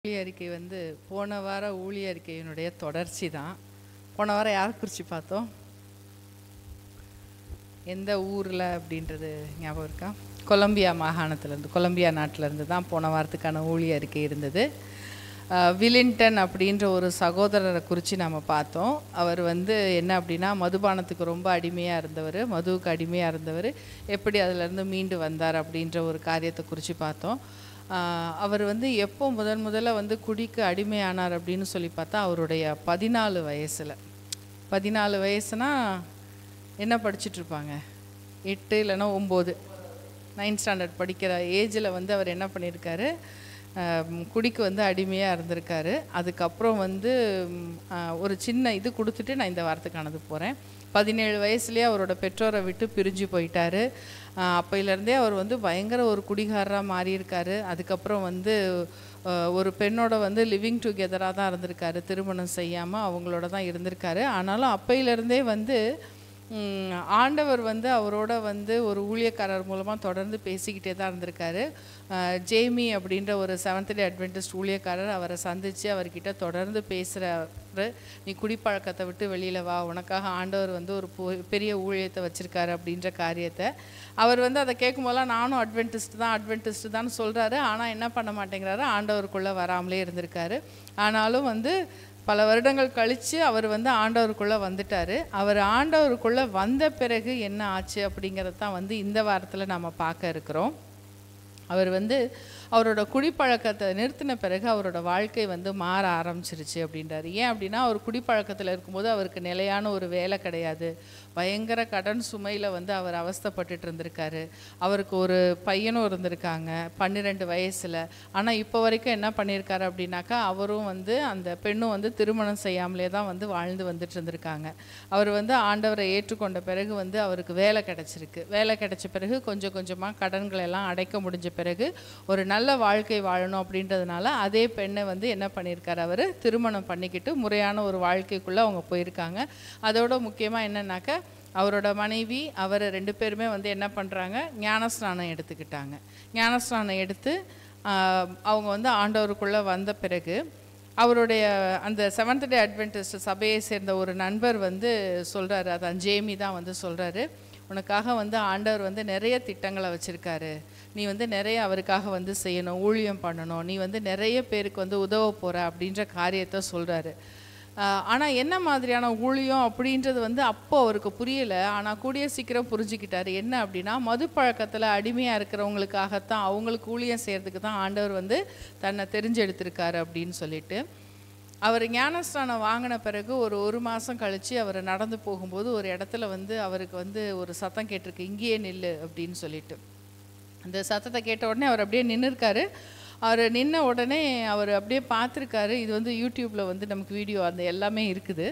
ஊழிய அறிக்கை வந்து போன வார ஊழிய அறிக்கையினுடைய தொடர்ச்சி தான் போன வாரம் யார் குறித்து பார்த்தோம் எந்த ஊரில் அப்படின்றது ஞாபகம் இருக்கா கொலம்பியா மாகாணத்திலேருந்து கொலம்பியா நாட்டிலேருந்து தான் போன வாரத்துக்கான ஊழிய அறிக்கை இருந்தது அஹ், வில்லிங்டன் அப்படின்ற ஒரு சகோதரரை குறித்து நாம் பார்த்தோம் அவர் வந்து என்ன அப்படின்னா மதுபானத்துக்கு ரொம்ப அடிமையாக இருந்தவர் மதுவுக்கு அடிமையாக இருந்தவர் எப்படி அதிலேருந்து மீண்டு வந்தார் அப்படின்ற ஒரு காரியத்தை குறித்து பார்த்தோம் ஆஹ் அவர் வந்து எப்போ முதன் முதல்ல வந்து குடிக்கு அடிமையானார் அப்படின்னு சொல்லி பார்த்தா அவருடைய பதினாலு வயசில் பதினாலு வயசுனா என்ன படிச்சுட்டு இருப்பாங்க எட்டு இல்லைன்னா ஒம்பது நைன்த் ஸ்டாண்டர்ட் படிக்கிற ஏஜில் வந்து அவர் என்ன பண்ணியிருக்காரு ஆஹ் குடிக்கு வந்து அடிமையாக இருந்திருக்காரு அதுக்கப்புறம் வந்து ம், ஆஹ் ஒரு சின்ன இது கொடுத்துட்டு நான் இந்த வாரத்துக்கானது போகிறேன் பதினேழு வயசுலேயே அவரோட பெற்றோரை விட்டு பிரிஞ்சு போயிட்டாரு ஆஹ் அப்பையிலேருந்தே அவர் வந்து பயங்கர ஒரு குடிகாரராக மாறியிருக்காரு அதுக்கப்புறம் வந்து ஆஹ் ஒரு பெண்ணோட வந்து லிவிங் டுகெதராக தான் இருந்திருக்காரு திருமணம் செய்யாமல் அவங்களோட தான் இருந்திருக்காரு ஆனாலும் அப்பையிலேருந்தே வந்து ம், ஆண்டவர் வந்து அவரோட வந்து ஒரு ஊழியக்காரர் மூலமாக தொடர்ந்து பேசிக்கிட்டே தான் இருந்திருக்காரு அஹ், ஜேமி அப்படின்ற ஒரு செவன்த் டே அட்வென்டிஸ்ட் ஊழியக்காரர் அவரை சந்தித்து அவர்கிட்ட தொடர்ந்து பேசுகிறாரு நீ குடிப்பழக்கத்தை விட்டு வெளியில் வா உனக்காக ஆண்டவர் வந்து ஒரு பு- பெரிய ஊழியத்தை வச்சுருக்காரு அப்படின்ற காரியத்தை அவர் வந்து அதை கேட்கும்போதெல்லாம் நானும் அட்வென்டிஸ்ட் தான் அட்வென்டிஸ்ட் தான் சொல்கிறாரு ஆனால் என்ன பண்ண மாட்டேங்கிறாரு ஆண்டவருக்குள்ளே வராமலே இருந்திருக்காரு ஆனாலும் வந்து பல வருடங்கள் கழித்து அவர் வந்து ஆண்டவருக்குள்ளே வந்துட்டார் அவர் ஆண்டவருக்குள்ளே வந்த பிறகு என்ன ஆச்சு அப்படிங்கிறது தான் வந்து இந்த வாரத்தில் நம்ம பார்க்க இருக்கிறோம் அவர் வந்து அவரோட குடிப்பழக்கத்தை நிறுத்தின பிறகு அவரோட வாழ்க்கை வந்து மாற ஆரம்பிச்சிருச்சு அப்படின்றாரு ஏன் அப்படின்னா அவர் குடிப்பழக்கத்தில் இருக்கும்போது அவருக்கு நிலையான ஒரு வேலை கிடையாது பயங்கர கடன் சுமையில் வந்து அவர் அவஸ்தைப்பட்டுட்டு இருந்திருக்காரு அவருக்கு ஒரு பையனும் இருந்திருக்காங்க பன்னிரெண்டு வயசில் ஆனால் இப்போ வரைக்கும் என்ன பண்ணியிருக்காரு அப்படின்னாக்கா அவரும் வந்து அந்த பெண்ணும் வந்து திருமணம் செய்யாமலே தான் வந்து வாழ்ந்து வந்துட்டு இருந்திருக்காங்க அவர் வந்து ஆண்டவரை ஏற்றுக்கொண்ட பிறகு வந்து அவருக்கு வேலை கிடைச்சிருக்கு வேலை கிடைச்ச பிறகு கொஞ்சம் கொஞ்சமாக கடன்களை எல்லாம் அடைக்க முடிஞ்ச பிறகு ஒரு நல்ல வாழ்க்கை வாழணும் அப்படின்றதுனால அதே பெண்ணை வந்து என்ன பண்ணியிருக்காரு அவர் திருமணம் பண்ணிக்கிட்டு முறையான ஒரு வாழ்க்கைக்குள்ளே அவங்க போயிருக்காங்க அதோட முக்கியமாக என்னன்னாக்க அவரோட மனைவி அவர் ரெண்டு பேருமே வந்து என்ன பண்ணுறாங்க ஞானஸ்நானம் எடுத்துக்கிட்டாங்க ஞானஸ்நானம் எடுத்து ஆஹ், அவங்க வந்து ஆண்டவருக்குள்ளே வந்த பிறகு அவருடைய அந்த செவன்த் டே அட்வென்டிஸ்ட் சபையை சேர்ந்த ஒரு நண்பர் வந்து சொல்கிறாரு அதான் ஜேமி தான் வந்து சொல்கிறாரு உனக்காக வந்து ஆண்டவர் வந்து நிறைய திட்டங்களை வச்சுருக்காரு நீ வந்து நிறைய அவருக்காக வந்து செய்யணும் ஊழியம் பண்ணணும் நீ வந்து நிறைய பேருக்கு வந்து உதவ போகிற அப்படின்ற காரியத்தை சொல்கிறாரு ஆனால் என்ன மாதிரியான ஊழியம் அப்படின்றது வந்து அப்போ அவருக்கு புரியல ஆனால் கூடிய சீக்கிரம் புரிஞ்சுக்கிட்டாரு என்ன அப்படின்னா மது பழக்கத்தில் அடிமையாக இருக்கிறவங்களுக்காகத்தான் அவங்களுக்கு ஊழியம் செய்கிறதுக்கு தான் ஆண்டவர் வந்து தன்னை தெரிஞ்செடுத்திருக்காரு அப்படின்னு சொல்லிட்டு அவர் ஞானஸ்தானம் வாங்கின பிறகு ஒரு ஒரு மாதம் கழித்து அவர் நடந்து போகும்போது ஒரு இடத்துல வந்து அவருக்கு வந்து ஒரு சத்தம் கேட்டிருக்கு இங்கேயே நில்லு அப்படின்னு சொல்லிட்டு அந்த சத்தத்தை கேட்ட உடனே அவர் அப்படியே நின்றுருக்காரு அவர் நின்ன உடனே அவர் அப்படியே பார்த்துருக்காரு இது வந்து யூடியூப்பில் வந்து நமக்கு வீடியோ அந்த எல்லாமே இருக்குது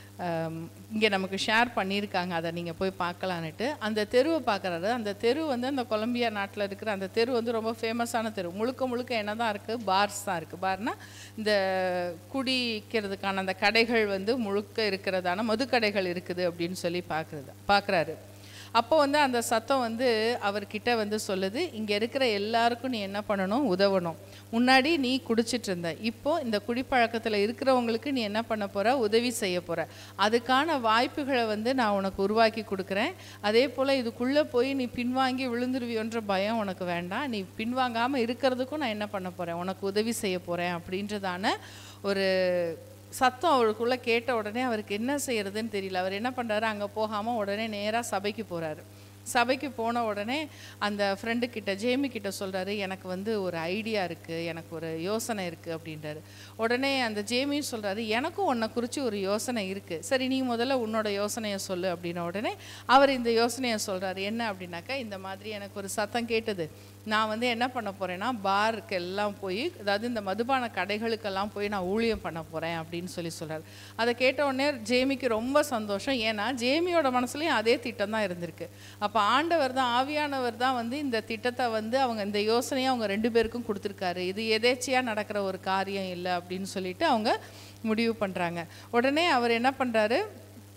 இங்கே நமக்கு ஷேர் பண்ணியிருக்காங்க அதை நீங்கள் போய் பார்க்கலான்னுட்டு அந்த தெருவை பார்க்குறாரு அந்த தெரு வந்து அந்த கொலம்பியா நாட்டில் இருக்கிற அந்த தெரு வந்து ரொம்ப ஃபேமஸான தெரு முழுக்க முழுக்க என்ன தான் இருக்குது பார்ஸ் தான் இருக்குது பார்னா இந்த குடிக்கிறதுக்கான அந்த கடைகள் வந்து முழுக்க இருக்கிறதான மதுக்கடைகள் இருக்குது அப்படின்னு சொல்லி பார்க்குறது பார்க்குறாரு அப்போ வந்து அந்த சத்தம் வந்து அவர்கிட்ட வந்து சொல்லுது இங்கே இருக்கிற எல்லாருக்கும் நீ என்ன பண்ணணும் உதவணும் முன்னாடி நீ குடிச்சிட்டு இருந்த இப்போ இந்த குடிப்பழக்கத்தில் இருக்கிறவங்களுக்கு நீ என்ன பண்ண போற உதவி செய்ய போற அதுக்கான வாய்ப்புகளை வந்து நான் உனக்கு உருவாக்கி கொடுக்குறேன் அதே போல் இதுக்குள்ளே போய் நீ பின்வாங்கி விழுந்துருவியோன்ற பயம் உனக்கு வேண்டாம் நீ பின்வாங்காமல் இருக்கிறதுக்கும் நான் என்ன பண்ண போகிறேன் உனக்கு உதவி செய்ய போகிறேன் அப்படின்றதான ஒரு சத்தம் அவருக்குள்ளே கேட்ட உடனே அவருக்கு என்ன செய்யறதுன்னு தெரியல அவர் என்ன பண்ணுறாரு அங்கே போகாமல் உடனே நேராக சபைக்கு போகிறாரு சபைக்கு போன உடனே அந்த ஃப்ரெண்டு கிட்ட ஜேமி கிட்ட சொல்கிறாரு எனக்கு வந்து ஒரு ஐடியா இருக்குது எனக்கு ஒரு யோசனை இருக்குது அப்படின்றாரு உடனே அந்த ஜேமியும் சொல்கிறாரு எனக்கும் உன்னை குறித்து ஒரு யோசனை இருக்குது சரி நீ முதல்ல உன்னோட யோசனையை சொல்லு அப்படின்ன உடனே அவர் இந்த யோசனையை சொல்கிறாரு என்ன அப்படின்னாக்கா இந்த மாதிரி எனக்கு ஒரு சத்தம் கேட்டது நான் வந்து என்ன பண்ண போகிறேன்னா பாருக்கு எல்லாம் போய் அதாவது இந்த மதுபான கடைகளுக்கெல்லாம் போய் நான் ஊழியம் பண்ண போகிறேன் அப்படின்னு சொல்லி சொல்கிறார் அதை கேட்ட உடனே ஜேமிக்கு ரொம்ப சந்தோஷம் ஏன்னா ஜேமியோட மனசுலையும் அதே திட்டம் தான் இருந்திருக்கு அப்போ ஆண்டவர் தான் ஆவியானவர் தான் வந்து இந்த திட்டத்தை வந்து அவங்க இந்த யோசனையை அவங்க ரெண்டு பேருக்கும் கொடுத்துருக்காரு இது எதேச்சியாக நடக்கிற ஒரு காரியம் இல்லை அப்படின்னு சொல்லிட்டு அவங்க முடிவு பண்ணுறாங்க உடனே அவர் என்ன பண்ணுறாரு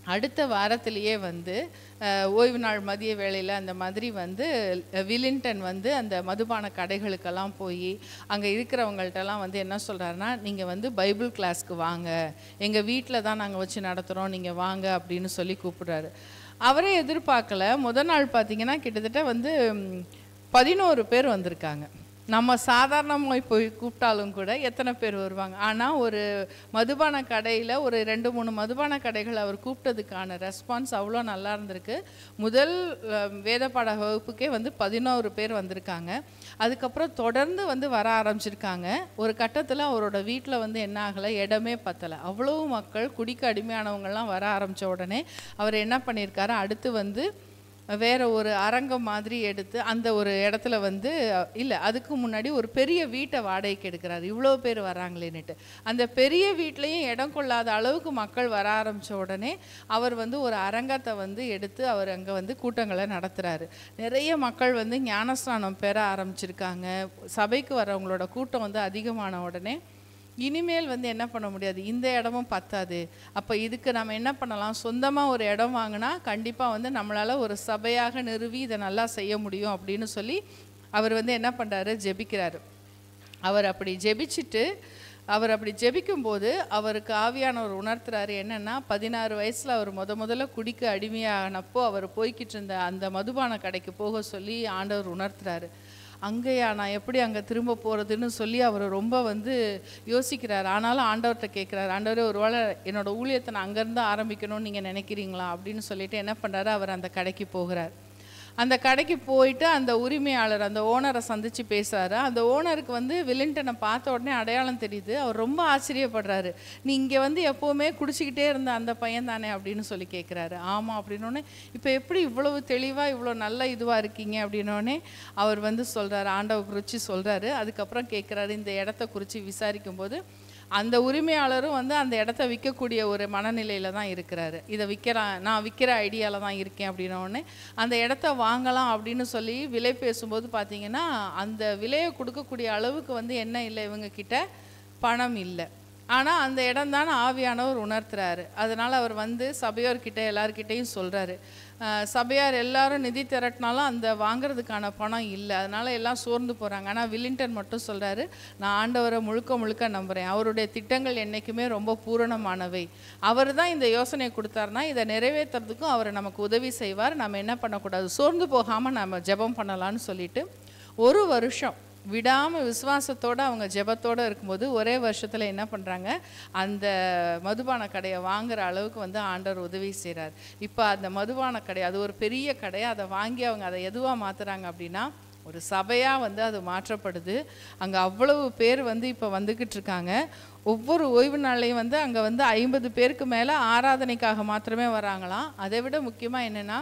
அடுத்த வாரத்திலேயே வந்து அஹ், ஓய்வு நாள் மதிய வேளையில் அந்த மாதிரி வந்து அஹ், வில்லிங்டன் வந்து அந்த மதுபான கடைகளுக்கெல்லாம் போய் அங்கே இருக்கிறவங்கள்ட்டலாம் வந்து என்ன சொல்கிறாருன்னா நீங்கள் வந்து பைபிள் கிளாஸ்க்கு வாங்க எங்கள் வீட்டில் தான் நாங்கள் வச்சு நடத்துகிறோம் நீங்கள் வாங்க அப்படின்னு சொல்லி கூப்பிடுறாரு அவரே எதிர்பார்க்கல முத நாள் பார்த்தீங்கன்னா கிட்டத்தட்ட வந்து ம், பதினோரு பேர் வந்திருக்காங்க நம்ம சாதாரணமாக போய் கூப்பிட்டாலும் கூட எத்தனை பேர் வருவாங்க ஆனால் ஒரு மதுபான கடையில் ஒரு ரெண்டு மூணு மதுபான கடைகள் அவர் கூப்பிட்டதுக்கான ரெஸ்பான்ஸ் அவ்வளோ நல்லா இருந்திருக்கு முதல் அஹ், வேத பாட வகுப்புக்கே வந்து பதினோரு பேர் வந்திருக்காங்க அதுக்கப்புறம் தொடர்ந்து வந்து வர ஆரம்பிச்சிருக்காங்க ஒரு கட்டத்தில் அவரோட வீட்டில் வந்து என்ன ஆகலை இடமே பத்தலை அவ்வளோ மக்கள் குடிக்க அடிமையானவங்கெல்லாம் வர ஆரம்பித்த உடனே அவர் என்ன பண்ணியிருக்காரு அடுத்து வந்து வேற ஒரு அரங்கம் மாதிரி எடுத்து அந்த ஒரு இடத்துல வந்து இல்லை அதுக்கு முன்னாடி ஒரு பெரிய வீட்டை வாடகைக்கு எடுக்கிறாரு இவ்வளோ பேர் வராங்களேன்னுட்டு அந்த பெரிய வீட்லேயும் இடம் கொள்ளாத அளவுக்கு மக்கள் வர ஆரம்பித்த உடனே அவர் வந்து ஒரு அரங்கத்தை வந்து எடுத்து அவர் அங்கே வந்து கூட்டங்களை நடத்துகிறாரு நிறைய மக்கள் வந்து ஞானஸ்நானம் பெற ஆரம்பிச்சிருக்காங்க சபைக்கு வரவங்களோட கூட்டம் வந்து அதிகமான உடனே இனிமேல் வந்து என்ன பண்ண முடியாது இந்த இடமும் பத்தாது அப்போ இதுக்கு நம்ம என்ன பண்ணலாம் சொந்தமாக ஒரு இடம் வாங்கினா கண்டிப்பாக வந்து நம்மளால் ஒரு சபையாக நிறுவி இதை நல்லா செய்ய முடியும் அப்படின்னு சொல்லி அவர் வந்து என்ன பண்ணுறாரு ஜெபிக்கிறாரு அவர் அப்படி ஜெபிச்சுட்டு அவர் அப்படி ஜெபிக்கும்போது அவருக்கு ஆவியானவர் உணர்த்துறாரு என்னன்னா பதினாறு வயசில் அவர் முத முதல்ல குடிக்க அடிமையானப்போ அவர் போய்கிட்டு இருந்த அந்த மதுபான கடைக்கு போக சொல்லி ஆண்டவர் உணர்த்துறாரு அங்கேயா நான் எப்படி அங்கே திரும்ப போகிறதுன்னு சொல்லி அவர் ரொம்ப வந்து யோசிக்கிறார் ஆனாலும் ஆண்டவர்கிட்ட கேட்குறாரு ஆண்டவரே ஒருவேளை என்னோட ஊழியத்தை நான் அங்கேருந்து ஆரம்பிக்கணும்னு நீங்கள் நினைக்கிறீங்களா அப்படின்னு சொல்லிட்டு என்ன பண்ணுறாரு அவர் அந்த கடைக்கு போகிறார் அந்த கடைக்கு போயிட்டு அந்த உரிமையாளர் அந்த ஓனரை சந்திச்சு பேசுறாரு அந்த ஓனருக்கு வந்து வில்லிங்டனை பார்த்த உடனே அடையாளம் தெரியுது அவர் ரொம்ப ஆச்சரியப்படுறாரு நீ இங்கே வந்து எப்போவுமே குடிச்சிக்கிட்டே இருந்த அந்த பையன் தானே அப்படின்னு சொல்லி கேட்குறாரு ஆமாம் அப்படின்னோடனே இப்போ எப்படி இவ்வளவு தெளிவாக இவ்வளோ நல்ல இதுவாக இருக்கீங்க அப்படின்னோடனே அவர் வந்து சொல்கிறாரு ஆண்டவர் குறித்து சொல்கிறாரு அதுக்கப்புறம் கேட்குறாரு இந்த இடத்த குறித்து விசாரிக்கும்போது அந்த உரிமையாளரும் வந்து அந்த இடத்த விற்கக்கூடிய ஒரு மனநிலையில தான் இருக்கிறாரு இதை விற்கிறேன் நான் விற்கிற ஐடியாவில் தான் இருக்கேன் அப்படின்ன உடனே அந்த இடத்த வாங்கலாம் அப்படின்னு சொல்லி விலை பேசும்போது பார்த்தீங்கன்னா அந்த விலையை கொடுக்கக்கூடிய அளவுக்கு வந்து என்ன இல்லை இவங்க கிட்ட பணம் இல்லை ஆனால் அந்த இடம் தான் ஆவியானவர் உணர்த்துறாரு அதனால் அவர் வந்து சபையோர்கிட்ட எல்லார்கிட்டையும் சொல்கிறாரு சபையார் எல்லாரும் நிதி திரட்டினாலும் அந்த வாங்குறதுக்கான பணம் இல்லை அதனால எல்லாம் சோர்ந்து போகிறாங்க ஆனால் வில்லிங்டன் மட்டும் சொல்கிறாரு நான் ஆண்டவரை முழுக்க முழுக்க நம்புகிறேன் அவருடைய திட்டங்கள் என்றைக்குமே ரொம்ப பூரணமானவை அவர் தான் இந்த யோசனை கொடுத்தாருன்னா இதை நிறைவேற்றுறதுக்கும் அவர் நமக்கு உதவி செய்வார் நம்ம என்ன பண்ணக்கூடாது சோர்ந்து போகாமல் நம்ம ஜெபம் பண்ணலாம்னு சொல்லிட்டு ஒரு வருஷம் விடாமல் விசுவாசத்தோட அவங்க ஜெபத்தோட இருக்கும்போது ஒரே வருஷத்தில் என்ன பண்ணுறாங்க அந்த மதுபான கடையை வாங்குற அளவுக்கு வந்து ஆண்டவர் உதவி செய்கிறார் இப்போ அந்த மதுபான கடை அது ஒரு பெரிய கடை அதை வாங்கி அவங்க அதை எதுவாக மாற்றுறாங்க அப்படின்னா ஒரு சபையாக வந்து அது மாற்றப்படுது அங்கே அவ்வளவு பேர் வந்து இப்போ வந்துக்கிட்டு இருக்காங்க ஒவ்வொரு ஓய்வு நாள்லையும் வந்து அங்கே வந்து ஐம்பது பேருக்கு மேலே ஆராதனைக்காக மாத்திரமே வராங்களாம் அதை விட முக்கியமாக என்னென்னா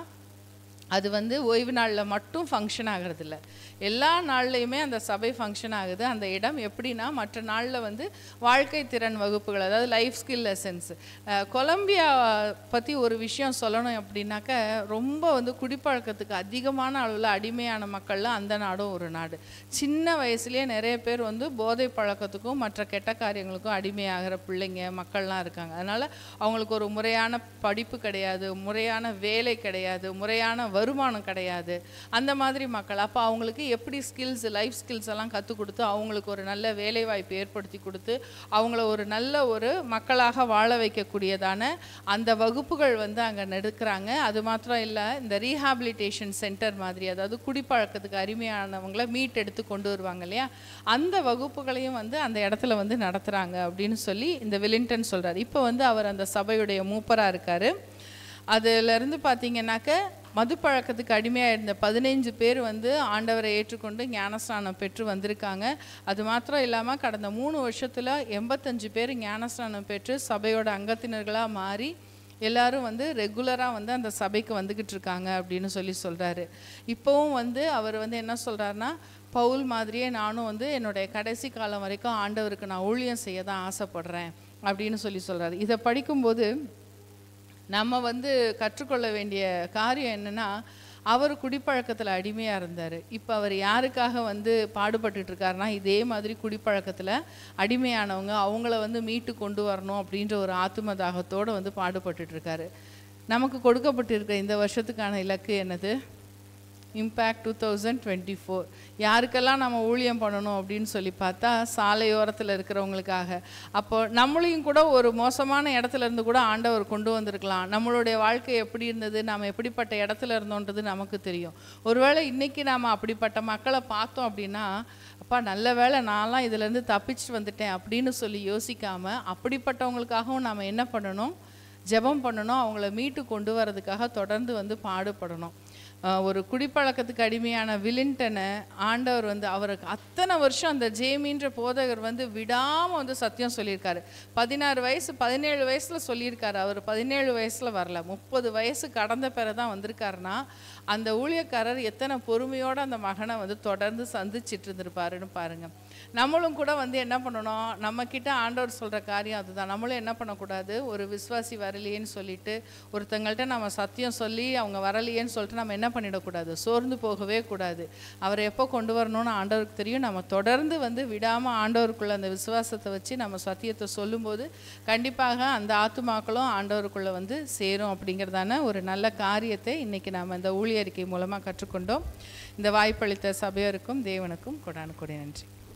அது வந்து ஓய்வு நாளில் மட்டும் ஃபங்க்ஷன் ஆகிறதில்ல எல்லா நாள்லையுமே அந்த சபை ஃபங்க்ஷன் ஆகுது அந்த இடம் எப்படின்னா மற்ற நாளில் வந்து வாழ்க்கை திறன் வகுப்புகள் அதாவது லைஃப் ஸ்கில் லெசன்ஸ் கொலம்பியா பற்றி ஒரு விஷயம் சொல்லணும் அப்படின்னாக்க ரொம்ப வந்து குடிப்பழக்கத்துக்கு அதிகமான அளவில் அடிமையான மக்கள்ல அந்த நாடும் ஒரு நாடு சின்ன வயசுலேயே நிறைய பேர் வந்து போதை பழக்கத்துக்கும் மற்ற கெட்ட காரியங்களுக்கும் அடிமையாகிற பிள்ளைங்க மக்கள்லாம் இருக்காங்க அதனால் அவங்களுக்கு ஒரு முறையான படிப்பு கிடையாது முறையான வேலை கிடையாது முறையான வருமானம் கிடையாது அந்த மாதிரி மக்கள் அப்போ அவங்களுக்கு எப்படி ஸ்கில்ஸ் லைஃப் ஸ்கில்ஸ் எல்லாம் கற்றுக் கொடுத்து அவங்களுக்கு ஒரு நல்ல வேலை வாய்ப்பு ஏற்படுத்தி கொடுத்து அவங்கள ஒரு நல்ல ஒரு மக்களாக வாழ வைக்கக்கூடியதான அந்த வகுப்புகள் வந்து அங்கே நடக்கிறாங்க அது மாத்திரம் இல்லை இந்த ரீஹாபிலிட்டேஷன் சென்டர் மாதிரி அதாவது குடிப்பழக்கத்துக்கு அருமையானவங்கள மீட் எடுத்து கொண்டு வருவாங்க இல்லையா அந்த வகுப்புகளையும் வந்து அந்த இடத்துல வந்து நடத்துகிறாங்க அப்படின்னு சொல்லி இந்த வில்லிங்டன் சொல்றாரு இப்போ வந்து அவர் அந்த சபையுடைய மூப்பராக இருக்காரு அதிலிருந்து பார்த்தீங்கன்னாக்க மதுப்பழக்கத்துக்கு அடிமையாக இருந்த பதினைஞ்சு பேர் வந்து ஆண்டவரை ஏற்றுக்கொண்டு ஞானஸ்நானம் பெற்று வந்திருக்காங்க அது மாத்திரம் இல்லாமல் கடந்த மூணு வருஷத்தில் எண்பத்தஞ்சு பேர் ஞானஸ்நானம் பெற்று சபையோட அங்கத்தினர்களாக மாறி எல்லாரும் வந்து ரெகுலராக வந்து அந்த சபைக்கு வந்துக்கிட்டு இருக்காங்க அப்படின்னு சொல்லி சொல்கிறாரு இப்போவும் வந்து அவர் வந்து என்ன சொல்கிறாருன்னா பவுல் மாதிரியே நானும் வந்து என்னுடைய கடைசி காலம் வரைக்கும் ஆண்டவருக்கு நான் ஊழியம் செய்ய தான் ஆசைப்படுறேன் அப்படின்னு சொல்லி சொல்கிறாரு இதை படிக்கும்போது நம்ம வந்து கற்றுக்கொள்ள வேண்டிய காரியம் என்னன்னா அவர் குடிப்பழக்கத்தில் அடிமையாக இருந்தார் இப்போ அவர் யாருக்காக வந்து பாடுபட்டுட்டு இருக்காருன்னா இதே மாதிரி குடிப்பழக்கத்தில் அடிமையானவங்க அவங்கள வந்து மீட்டு கொண்டு வரணும் அப்படின்ற ஒரு ஆத்தும தாகத்தோடு வந்து பாடுபட்டுட்டு இருக்காரு நமக்கு கொடுக்கப்பட்டிருக்கிற இந்த வருஷத்துக்கான இலக்கு என்னது impact two thousand twenty four யாருக்கெல்லாம் நம்ம ஊழியம் பண்ணணும் அப்படின்னு சொல்லி பார்த்தா சாலையோரத்தில் இருக்கிறவங்களுக்காக அப்போ நம்மளையும் கூட ஒரு மோசமான இடத்துல இருந்து கூட ஆண்டவர் கொண்டு வந்திருக்கலாம் நம்மளுடைய வாழ்க்கை எப்படி இருந்தது நாம் எப்படிப்பட்ட இடத்துல இருந்தோன்றது நமக்கு தெரியும் ஒருவேளை இன்னைக்கு நாம் அப்படிப்பட்ட மக்களை பார்த்தோம் அப்படின்னா அப்பா நல்ல வேளை நான்லாம் இதுலேருந்து தப்பிச்சுட்டு வந்துட்டேன் அப்படின்னு சொல்லி யோசிக்காமல் அப்படிப்பட்டவங்களுக்காகவும் நாம் என்ன பண்ணணும் ஜெபம் பண்ணணும் அவங்கள மீட்டு கொண்டு வரதுக்காக தொடர்ந்து வந்து பாடுபடணும் ஆஹ் ஒரு குடிப்பழக்கத்துக்கு அடிமையான விலின்டனை ஆண்டவர் வந்து அவருக்கு அத்தனை வருஷம் அந்த ஜேமின்ற போதகர் வந்து விடாமல் வந்து சத்தியம் சொல்லியிருக்காரு பதினாறு வயசு பதினேழு வயசில் சொல்லியிருக்காரு அவர் பதினேழு வயசில் வரல முப்பது வயசு கடந்த பிறகு தான் வந்திருக்காருன்னா அந்த ஊழியக்காரர் எத்தனை பொறுமையோடு அந்த மகனை வந்து தொடர்ந்து சந்திச்சிட்டு இருந்திருப்பாருன்னு பாருங்க நம்மளும் கூட வந்து என்ன பண்ணணும் நம்ம கிட்ட ஆண்டவர் சொல்கிற காரியம் அதுதான் நம்மளும் என்ன பண்ணக்கூடாது ஒரு விசுவாசி வரலையேன்னு சொல்லிட்டு ஒருத்தங்கள்ட்ட நம்ம சத்தியம் சொல்லி அவங்க வரலையேன்னு சொல்லிட்டு நம்ம என்ன பண்ணிடக்கூடாது சோர்ந்து போகவே கூடாது அவரை எப்போ கொண்டு வரணும்னு ஆண்டவருக்கு தெரியும் நம்ம தொடர்ந்து வந்து விடாமல் ஆண்டவருக்குள்ள அந்த விசுவாசத்தை வச்சு நம்ம சத்தியத்தை சொல்லும்போது கண்டிப்பாக அந்த ஆத்துமாக்களும் ஆண்டவருக்குள்ளே வந்து சேரும் அப்படிங்கிறதான ஒரு நல்ல காரியத்தை இன்னைக்கு நாம் இந்த ஊழியறிக்கை மூலமாக கற்றுக்கொண்டோம் இந்த வாய்ப்பளித்த சபையருக்கும் தேவனுக்கும் கொடானு கொடி நன்றி